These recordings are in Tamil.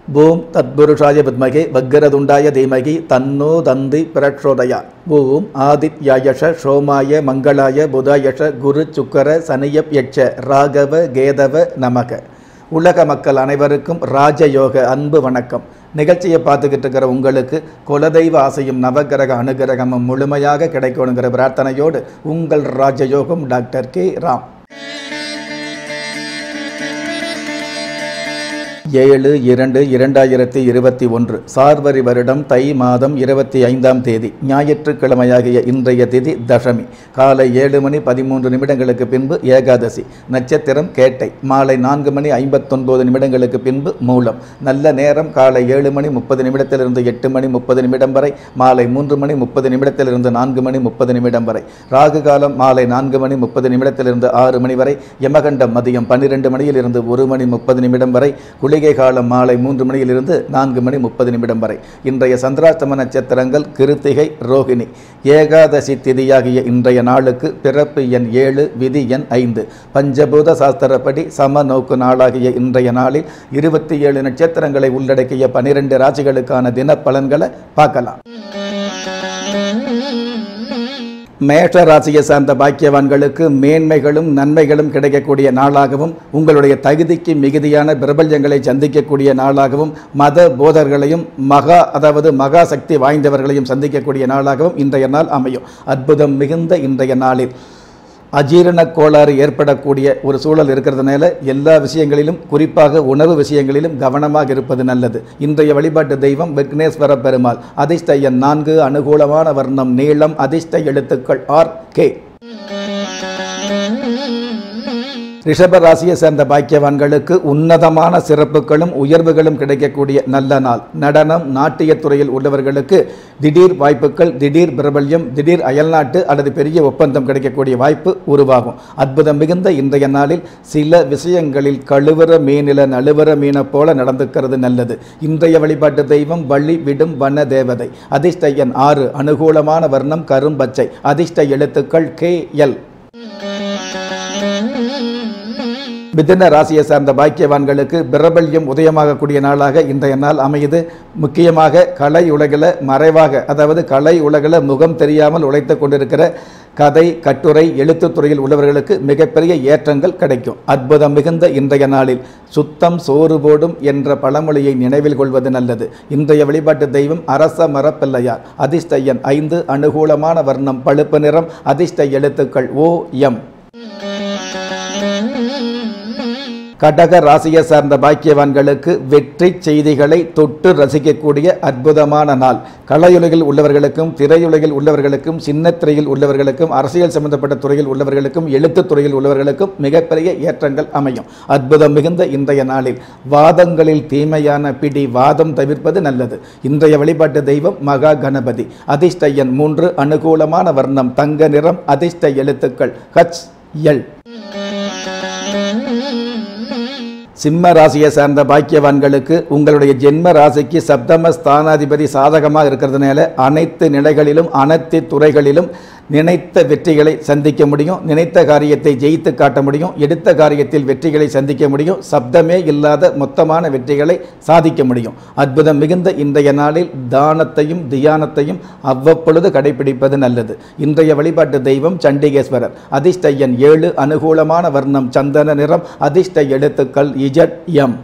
ஓம் தத்புருஷாய வித்மகே வக்கரதுண்டாய தீமகி தன்னோ தந்தி பிரச்சோதயா ஓம் ஆதித்யாயஷ சோமாய மங்களாய புதாயஷ குரு சுக்கர சனியப் யட்ச ராகவ கேதவ நமக உலக மக்கள் அனைவருக்கும் ராஜயோக அன்பு வணக்கம் நிகழ்ச்சியை பார்த்துக்கிட்டு இருக்கிற உங்களுக்கு குலதெய்வ ஆசையும் நவகிரக அனுகிரகமும் முழுமையாக கிடைக்கணுங்கிற பிரார்த்தனையோடு உங்கள் ராஜயோகம் டாக்டர் கே ராம் ஏழு இரண்டு இரண்டாயிரத்தி இருபத்தி ஒன்று சார்வரி வருடம் தை மாதம் இருபத்தி ஐந்தாம் தேதி ஞாயிற்றுக்கிழமையாகிய இன்றைய திதி தசமி காலை ஏழு மணி பதிமூன்று நிமிடங்களுக்கு பின்பு ஏகாதசி நட்சத்திரம் கேட்டை மாலை நான்கு மணி ஐம்பத்தொன்பது நிமிடங்களுக்கு பின்பு மூலம் நல்ல நேரம் காலை ஏழு மணி முப்பது நிமிடத்திலிருந்து எட்டு மணி முப்பது நிமிடம் வரை மாலை மூன்று மணி முப்பது நிமிடத்திலிருந்து நான்கு மணி முப்பது நிமிடம் வரை ராகு காலம் மாலை நான்கு மணி முப்பது நிமிடத்திலிருந்து ஆறு மணி வரை யமகண்டம் மதியம் பன்னிரெண்டு மணியிலிருந்து ஒரு மணி முப்பது நிமிடம் வரை குளிகை காலம் மாலை மூன்று மணியிலிருந்து நான்கு மணி முப்பது நிமிடம் வரை இன்றைய சந்திராஷ்டம நட்சத்திரங்கள் கிருத்திகை ரோகிணி ஏகாதசி திதியாகிய இன்றைய நாளுக்கு பிறப்பு எண் ஏழு விதி எண் ஐந்து பஞ்சபூத சாஸ்திரப்படி சம நோக்கு நாளாகிய இன்றைய நாளில் இருபத்தி ஏழு நட்சத்திரங்களை உள்ளடக்கிய பனிரெண்டு ராசிகளுக்கான தின பலன்களை பார்க்கலாம் மேஷ ராசியை சார்ந்த பாக்கியவான்களுக்கு மேன்மைகளும் நன்மைகளும் கிடைக்கக்கூடிய நாளாகவும் உங்களுடைய தகுதிக்கு மிகுதியான பிரபல்யங்களை சந்திக்கக்கூடிய நாளாகவும் மத போதர்களையும் மகா அதாவது மகா சக்தி வாய்ந்தவர்களையும் சந்திக்கக்கூடிய நாளாகவும் இன்றைய நாள் அமையும் அற்புதம் மிகுந்த இன்றைய நாளில் அஜீரண கோளாறு ஏற்படக்கூடிய ஒரு சூழல் இருக்கிறதுனால எல்லா விஷயங்களிலும் குறிப்பாக உணவு விஷயங்களிலும் கவனமாக இருப்பது நல்லது இன்றைய வழிபாட்டு தெய்வம் விக்னேஸ்வர பெருமாள் அதிர்ஷ்ட எண் நான்கு அனுகூலமான வர்ணம் நீளம் அதிர்ஷ்ட எழுத்துக்கள் ஆர் கே ரிஷப ராசியை சேர்ந்த பாக்கியவான்களுக்கு உன்னதமான சிறப்புகளும் உயர்வுகளும் கிடைக்கக்கூடிய நல்ல நாள் நடனம் நாட்டியத் துறையில் உள்ளவர்களுக்கு திடீர் வாய்ப்புகள் திடீர் பிரபல்யம் திடீர் அயல்நாட்டு அல்லது பெரிய ஒப்பந்தம் கிடைக்கக்கூடிய வாய்ப்பு உருவாகும் அற்புதம் மிகுந்த இன்றைய நாளில் சில விஷயங்களில் கழுவுற மீனில நழுவுற மீனை போல நடந்துக்கிறது நல்லது இன்றைய வழிபாட்டு தெய்வம் வள்ளி விடும் வன தேவதை அதிர்ஷ்ட எண் ஆறு அனுகூலமான வர்ணம் கரும்பச்சை அதிர்ஷ்ட எழுத்துக்கள் கே எல் மிதுன ராசியை சார்ந்த பாக்கியவான்களுக்கு பிரபல்யம் உதயமாகக்கூடிய நாளாக இன்றைய நாள் அமையுது முக்கியமாக கலை உலகில் மறைவாக அதாவது கலை உலகில் முகம் தெரியாமல் உழைத்து கொண்டிருக்கிற கதை கட்டுரை எழுத்துத் துறையில் உள்ளவர்களுக்கு மிகப்பெரிய ஏற்றங்கள் கிடைக்கும் அற்புதம் மிகுந்த இன்றைய நாளில் சுத்தம் சோறு போடும் என்ற பழமொழியை நினைவில் கொள்வது நல்லது இன்றைய வழிபாட்டு தெய்வம் அரச மரப்பிள்ளையார் அதிர்ஷ்ட எண் ஐந்து அனுகூலமான வர்ணம் பழுப்பு நிறம் அதிர்ஷ்ட எழுத்துக்கள் ஓ எம் கடக ராசியை சார்ந்த பாக்கியவான்களுக்கு வெற்றி செய்திகளை தொட்டு ரசிக்கக்கூடிய அற்புதமான நாள் கலையுலகில் உள்ளவர்களுக்கும் திரையுலகில் உள்ளவர்களுக்கும் சின்னத்திரையில் உள்ளவர்களுக்கும் அரசியல் சம்பந்தப்பட்ட துறையில் உள்ளவர்களுக்கும் எழுத்துத் துறையில் உள்ளவர்களுக்கும் மிகப்பெரிய ஏற்றங்கள் அமையும் அற்புதம் மிகுந்த இன்றைய நாளில் வாதங்களில் தீமையான பிடி வாதம் தவிர்ப்பது நல்லது இன்றைய வழிபாட்டு தெய்வம் மகா கணபதி அதிர்ஷ்ட எண் மூன்று அனுகூலமான வர்ணம் தங்க நிறம் அதிர்ஷ்ட எழுத்துக்கள் ஹச் எல் சிம்ம ராசியை சார்ந்த பாக்கியவான்களுக்கு உங்களுடைய ஜென்ம ராசிக்கு சப்தம ஸ்தானாதிபதி சாதகமாக இருக்கிறதுனால அனைத்து நிலைகளிலும் அனைத்து துறைகளிலும் நினைத்த வெற்றிகளை சந்திக்க முடியும் நினைத்த காரியத்தை ஜெயித்து காட்ட முடியும் எடுத்த காரியத்தில் வெற்றிகளை சந்திக்க முடியும் சப்தமே இல்லாத மொத்தமான வெற்றிகளை சாதிக்க முடியும் அற்புதம் மிகுந்த இன்றைய நாளில் தானத்தையும் தியானத்தையும் அவ்வப்பொழுது கடைபிடிப்பது நல்லது இன்றைய வழிபாட்டு தெய்வம் சண்டிகேஸ்வரர் அதிர்ஷ்ட எண் ஏழு அனுகூலமான வர்ணம் சந்தன நிறம் அதிர்ஷ்ட எழுத்துக்கள் இஜட் எம்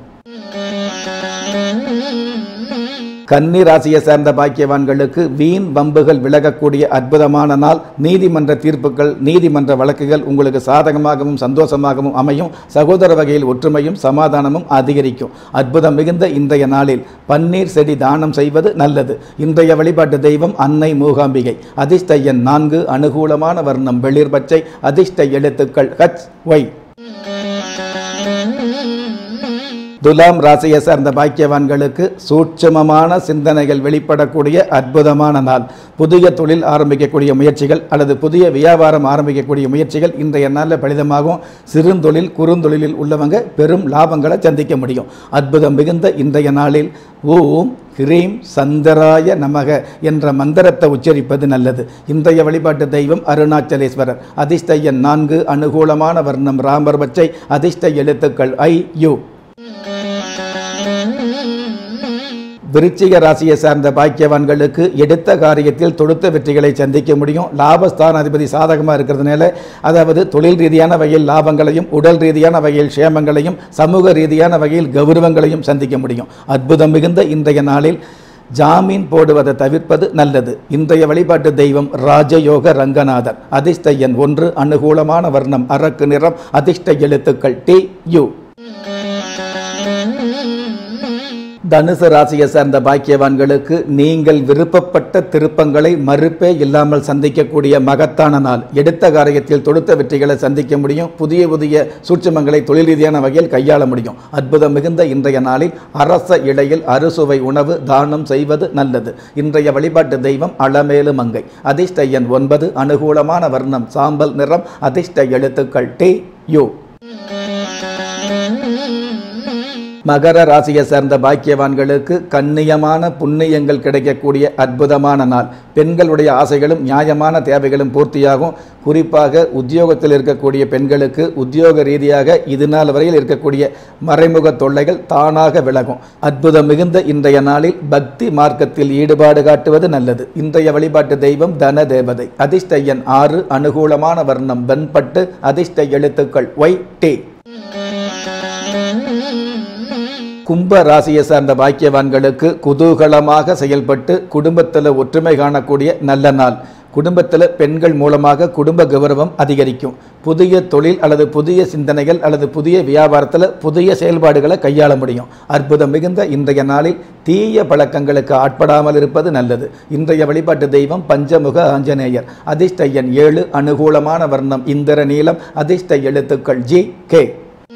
கன்னி ராசியை சேர்ந்த பாக்கியவான்களுக்கு வீண் வம்புகள் விலகக்கூடிய அற்புதமான நாள் நீதிமன்ற தீர்ப்புகள் நீதிமன்ற வழக்குகள் உங்களுக்கு சாதகமாகவும் சந்தோஷமாகவும் அமையும் சகோதர வகையில் ஒற்றுமையும் சமாதானமும் அதிகரிக்கும் அற்புதம் மிகுந்த இன்றைய நாளில் பன்னீர் செடி தானம் செய்வது நல்லது இன்றைய வழிபாட்டு தெய்வம் அன்னை மூகாம்பிகை அதிர்ஷ்ட எண் நான்கு அனுகூலமான வர்ணம் வெளிர் பச்சை அதிர்ஷ்ட எழுத்துக்கள் ஹச் ஒய் துலாம் ராசியை சார்ந்த பாக்கியவான்களுக்கு சூட்சமமான சிந்தனைகள் வெளிப்படக்கூடிய அற்புதமான நாள் புதிய தொழில் ஆரம்பிக்கக்கூடிய முயற்சிகள் அல்லது புதிய வியாபாரம் ஆரம்பிக்கக்கூடிய முயற்சிகள் இன்றைய நாளில் பலிதமாகும் சிறுந்தொழில் குறுந்தொழிலில் உள்ளவங்க பெரும் லாபங்களை சந்திக்க முடியும் அற்புதம் மிகுந்த இன்றைய நாளில் ஓம் ஹ்ரீம் சந்தராய நமக என்ற மந்திரத்தை உச்சரிப்பது நல்லது இன்றைய வழிபாட்டு தெய்வம் அருணாச்சலேஸ்வரர் அதிர்ஷ்ட எண் நான்கு அனுகூலமான வர்ணம் ராமர் பச்சை அதிர்ஷ்ட எழுத்துக்கள் ஐ யு விருச்சிக ராசியை சார்ந்த பாக்கியவான்களுக்கு எடுத்த காரியத்தில் தொடுத்த வெற்றிகளை சந்திக்க முடியும் லாபஸ்தான அதிபதி சாதகமாக இருக்கிறதுனால அதாவது தொழில் ரீதியான வகையில் லாபங்களையும் உடல் ரீதியான வகையில் க்ஷேமங்களையும் சமூக ரீதியான வகையில் கௌரவங்களையும் சந்திக்க முடியும் அற்புதம் மிகுந்த இன்றைய நாளில் ஜாமீன் போடுவதை தவிர்ப்பது நல்லது இன்றைய வழிபாட்டு தெய்வம் ராஜயோக ரங்கநாதர் அதிர்ஷ்ட எண் ஒன்று அனுகூலமான வர்ணம் அரக்கு நிறம் அதிர்ஷ்ட எழுத்துக்கள் டி யு தனுசு ராசியை சார்ந்த பாக்கியவான்களுக்கு நீங்கள் விருப்பப்பட்ட திருப்பங்களை மறுப்பே இல்லாமல் சந்திக்கக்கூடிய மகத்தான நாள் எடுத்த காரியத்தில் தொடுத்த வெற்றிகளை சந்திக்க முடியும் புதிய புதிய சூட்சுமங்களை தொழில் ரீதியான வகையில் கையாள முடியும் அற்புதம் மிகுந்த இன்றைய நாளில் அரச இடையில் அறுசுவை உணவு தானம் செய்வது நல்லது இன்றைய வழிபாட்டு தெய்வம் அளமேலு மங்கை அதிர்ஷ்ட எண் ஒன்பது அனுகூலமான வர்ணம் சாம்பல் நிறம் அதிர்ஷ்ட எழுத்துக்கள் டி யு மகர ராசியை சேர்ந்த பாக்கியவான்களுக்கு கண்ணியமான புண்ணியங்கள் கிடைக்கக்கூடிய அற்புதமான நாள் பெண்களுடைய ஆசைகளும் நியாயமான தேவைகளும் பூர்த்தியாகும் குறிப்பாக உத்தியோகத்தில் இருக்கக்கூடிய பெண்களுக்கு உத்தியோக ரீதியாக இது நாள் வரையில் இருக்கக்கூடிய மறைமுக தொல்லைகள் தானாக விலகும் அற்புதம் மிகுந்த இன்றைய நாளில் பக்தி மார்க்கத்தில் ஈடுபாடு காட்டுவது நல்லது இன்றைய வழிபாட்டு தெய்வம் தன தேவதை அதிர்ஷ்ட எண் ஆறு அனுகூலமான வர்ணம் வெண்பட்டு அதிர்ஷ்ட எழுத்துக்கள் ஒய் டி கும்ப ராசியை சார்ந்த பாக்கியவான்களுக்கு குதூகலமாக செயல்பட்டு குடும்பத்தில் ஒற்றுமை காணக்கூடிய நல்ல நாள் குடும்பத்தில் பெண்கள் மூலமாக குடும்ப கௌரவம் அதிகரிக்கும் புதிய தொழில் அல்லது புதிய சிந்தனைகள் அல்லது புதிய வியாபாரத்தில் புதிய செயல்பாடுகளை கையாள முடியும் அற்புதம் மிகுந்த இன்றைய நாளில் தீய பழக்கங்களுக்கு ஆட்படாமல் இருப்பது நல்லது இன்றைய வழிபாட்டு தெய்வம் பஞ்சமுக ஆஞ்சநேயர் அதிர்ஷ்ட எண் ஏழு அனுகூலமான வர்ணம் இந்திர நீலம் அதிர்ஷ்ட எழுத்துக்கள் ஜி கே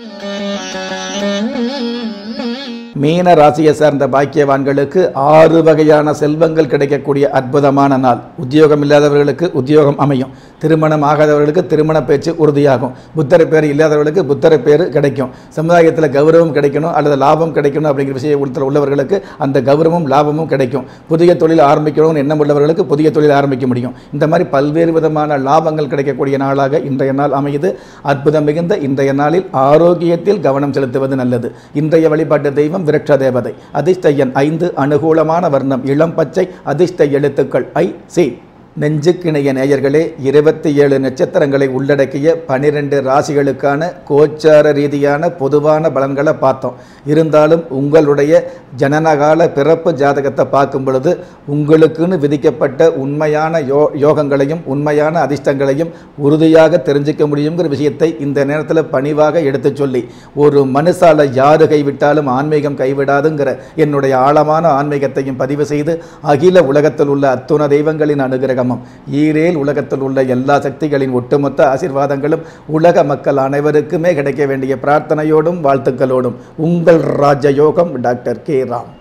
மீன ராசியை சார்ந்த பாக்கியவான்களுக்கு ஆறு வகையான செல்வங்கள் கிடைக்கக்கூடிய அற்புதமான நாள் உத்தியோகம் இல்லாதவர்களுக்கு உத்தியோகம் அமையும் திருமணம் ஆகாதவர்களுக்கு திருமண பேச்சு உறுதியாகும் புத்தர பேர் இல்லாதவர்களுக்கு புத்தர பேர் கிடைக்கும் சமுதாயத்தில் கௌரவம் கிடைக்கணும் அல்லது லாபம் கிடைக்கணும் அப்படிங்கிற விஷயத்தில் உள்ளவர்களுக்கு அந்த கௌரவமும் லாபமும் கிடைக்கும் புதிய தொழில் ஆரம்பிக்கணும்னு எண்ணம் உள்ளவர்களுக்கு புதிய தொழில் ஆரம்பிக்க முடியும் இந்த மாதிரி பல்வேறு விதமான லாபங்கள் கிடைக்கக்கூடிய நாளாக இன்றைய நாள் அமையுது அற்புதம் மிகுந்த இன்றைய நாளில் ஆரோக்கியத்தில் கவனம் செலுத்துவது நல்லது இன்றைய வழிபாட்டு தெய்வம் விரட்ச தேவதை அதிர்ஷ்ட எண் ஐந்து அனுகூலமான வர்ணம் இளம் பச்சை அதிர்ஷ்ட எழுத்துக்கள் ஐ சி நெஞ்சுக்கிணைய நேயர்களே இருபத்தி ஏழு நட்சத்திரங்களை உள்ளடக்கிய பனிரெண்டு ராசிகளுக்கான கோச்சார ரீதியான பொதுவான பலன்களை பார்த்தோம் இருந்தாலும் உங்களுடைய ஜனனகால பிறப்பு ஜாதகத்தை பார்க்கும் பொழுது உங்களுக்குன்னு விதிக்கப்பட்ட உண்மையான யோ யோகங்களையும் உண்மையான அதிர்ஷ்டங்களையும் உறுதியாக தெரிஞ்சுக்க முடியுங்கிற விஷயத்தை இந்த நேரத்தில் பணிவாக எடுத்துச் சொல்லி ஒரு மனுஷால யாரு கைவிட்டாலும் ஆன்மீகம் கைவிடாதுங்கிற என்னுடைய ஆழமான ஆன்மீகத்தையும் பதிவு செய்து அகில உலகத்தில் உள்ள அத்துண தெய்வங்களின் அனுகிரகமும் ஈரேல் உலகத்தில் உள்ள எல்லா சக்திகளின் ஒட்டுமொத்த ஆசீர்வாதங்களும் உலக மக்கள் அனைவருக்குமே கிடைக்க வேண்டிய பிரார்த்தனையோடும் வாழ்த்துக்களோடும் உங்கள் ராஜயோகம் டாக்டர் கே ராம்